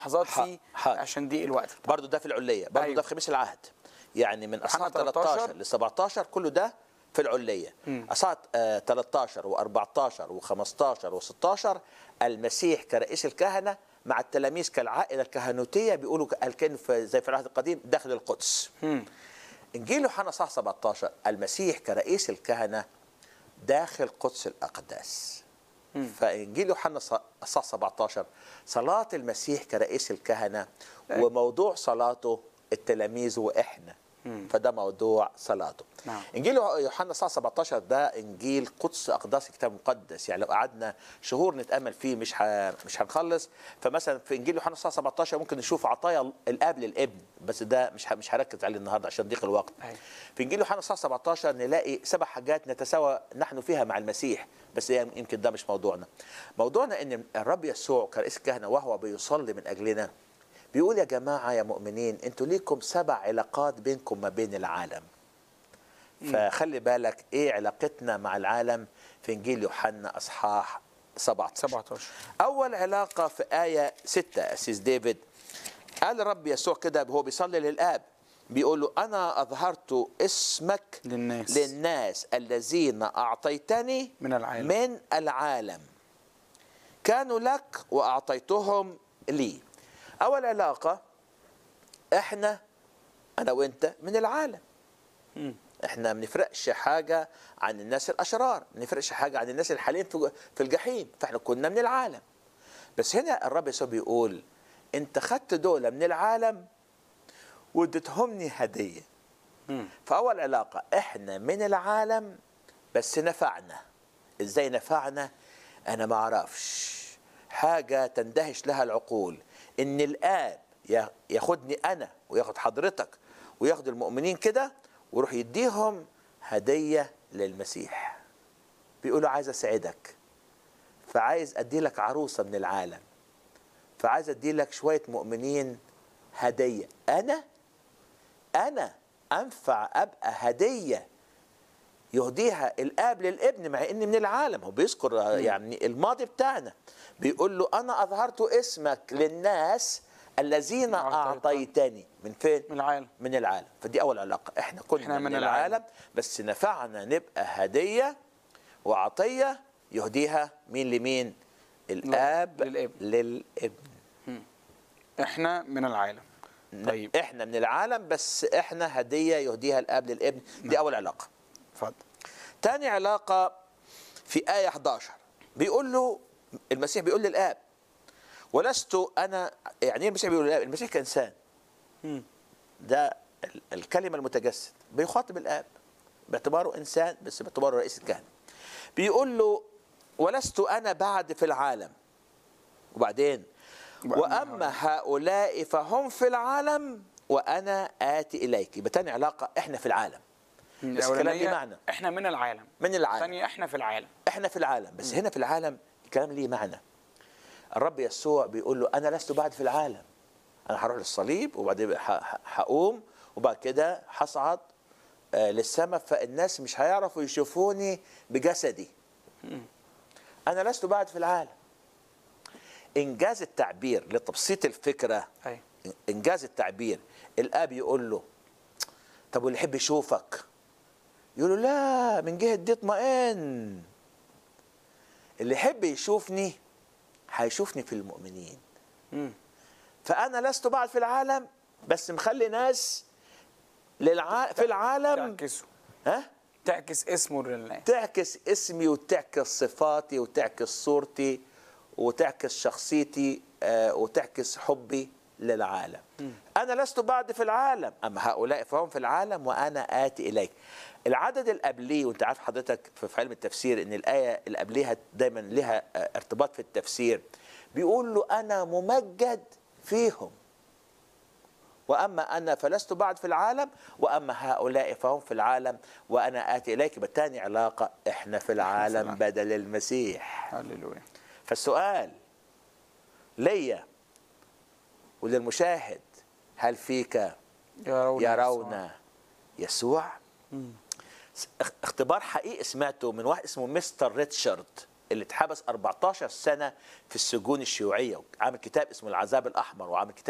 لحظات ح- فيه حاضر. عشان دي الوقت برضو ده في العليه برضو أيوة. ده في خميس العهد يعني من اصحاح 13 13 ل 17 كله ده في العليه اصحاح آه، 13 و14 و15 و16 المسيح كرئيس الكهنه مع التلاميذ كالعائله الكهنوتيه بيقولوا قال كان في زي في العهد القديم داخل القدس انجيل يوحنا صح 17 المسيح كرئيس الكهنه داخل قدس الاقداس فانجيل يوحنا صح 17 صلاه المسيح كرئيس الكهنه وموضوع صلاته التلاميذ واحنا فده موضوع صلاته نعم. انجيل يوحنا صح 17 ده انجيل قدس اقداس الكتاب المقدس يعني لو قعدنا شهور نتامل فيه مش ح... مش هنخلص فمثلا في انجيل يوحنا صح 17 ممكن نشوف عطايا الاب للابن بس ده مش ه... مش هركز عليه النهارده عشان ضيق الوقت أيوة. في انجيل يوحنا صح 17 نلاقي سبع حاجات نتساوى نحن فيها مع المسيح بس يمكن ده مش موضوعنا موضوعنا ان الرب يسوع كرئيس الكهنه وهو بيصلي من اجلنا بيقول يا جماعه يا مؤمنين انتوا ليكم سبع علاقات بينكم ما بين العالم فخلي بالك ايه علاقتنا مع العالم في انجيل يوحنا اصحاح 17 17 اول علاقه في ايه 6 اسيس ديفيد قال الرب يسوع كده هو بيصلي للاب بيقول له انا اظهرت اسمك للناس. للناس الذين اعطيتني من العالم. من العالم كانوا لك واعطيتهم لي اول علاقه احنا انا وانت من العالم احنا ما بنفرقش حاجه عن الناس الاشرار ما بنفرقش حاجه عن الناس الحالين في في الجحيم فاحنا كنا من العالم بس هنا الرب يسوع بيقول انت خدت دول من العالم واديتهمني هديه فاول علاقه احنا من العالم بس نفعنا ازاي نفعنا انا ما اعرفش حاجه تندهش لها العقول ان الاب يا- ياخدني انا وياخد حضرتك وياخد المؤمنين كده ويروح يديهم هديه للمسيح بيقولوا عايز اسعدك فعايز ادي لك عروسه من العالم فعايز ادي لك شويه مؤمنين هديه انا انا انفع ابقى هديه يهديها الاب للابن مع اني من العالم هو بيذكر يعني الماضي بتاعنا بيقول له انا اظهرت اسمك للناس الذين أعطيتني. اعطيتني من فين من العالم من العالم فدي اول علاقه احنا كنا إحنا من, من من العالم. العالم بس نفعنا نبقى هديه وعطيه يهديها مين لمين الاب للابن. للابن احنا من العالم طيب احنا من العالم بس احنا هديه يهديها الاب للابن دي اول علاقه اتفضل تاني علاقة في آية 11 بيقول له المسيح بيقول للآب ولست أنا يعني إيه المسيح بيقول للآب المسيح كإنسان ده ال- الكلمة المتجسد بيخاطب الآب باعتباره إنسان بس باعتباره رئيس الكهنة بيقول له ولست أنا بعد في العالم وبعدين وأما وأما هؤلاء فهم في العالم وأنا آتي إليك يبقى تاني علاقة إحنا في العالم بس الكلام ليه الأولانية معنى احنا من العالم من العالم الثانية احنا في العالم احنا في العالم بس هنا في العالم الكلام ليه معنى الرب يسوع بيقول له انا لست بعد في العالم انا هروح للصليب وبعدين ه- ه- هقوم وبعد كده هصعد آه، للسماء فالناس مش هيعرفوا يشوفوني بجسدي انا لست بعد في العالم انجاز التعبير لتبسيط الفكره أي. انجاز التعبير الاب يقول له طب واللي يحب يشوفك يقول له لا من جهه دي اطمئن اللي يحب يشوفني هيشوفني في المؤمنين مم. فانا لست بعد في العالم بس مخلي ناس للع... في العالم تعكسه ها تعكس اسمه لله تعكس اسمي وتعكس صفاتي وتعكس صورتي وتعكس شخصيتي آه، وتعكس حبي للعالم أنا لست بعد في العالم أما هؤلاء فهم في العالم وأنا آتي إليك العدد القبلي وانت عارف حضرتك في في علم التفسير ان الايه اللي قبلها دايما لها آه، ارتباط في التفسير بيقول له انا ممجد فيهم واما انا فلست بعد في العالم واما هؤلاء فهم في العالم وانا اتي اليك بالتاني علاقه احنا في العالم العالم. بدل المسيح هللويا فالسؤال ليا وللمشاهد هل فيك يرون يرون يسوع اخ- اختبار حقيقي سمعته من واحد اسمه مستر ريتشارد اللي اتحبس 14 سنه في السجون الشيوعيه عامل كتاب اسمه العذاب الاحمر وعامل كتاب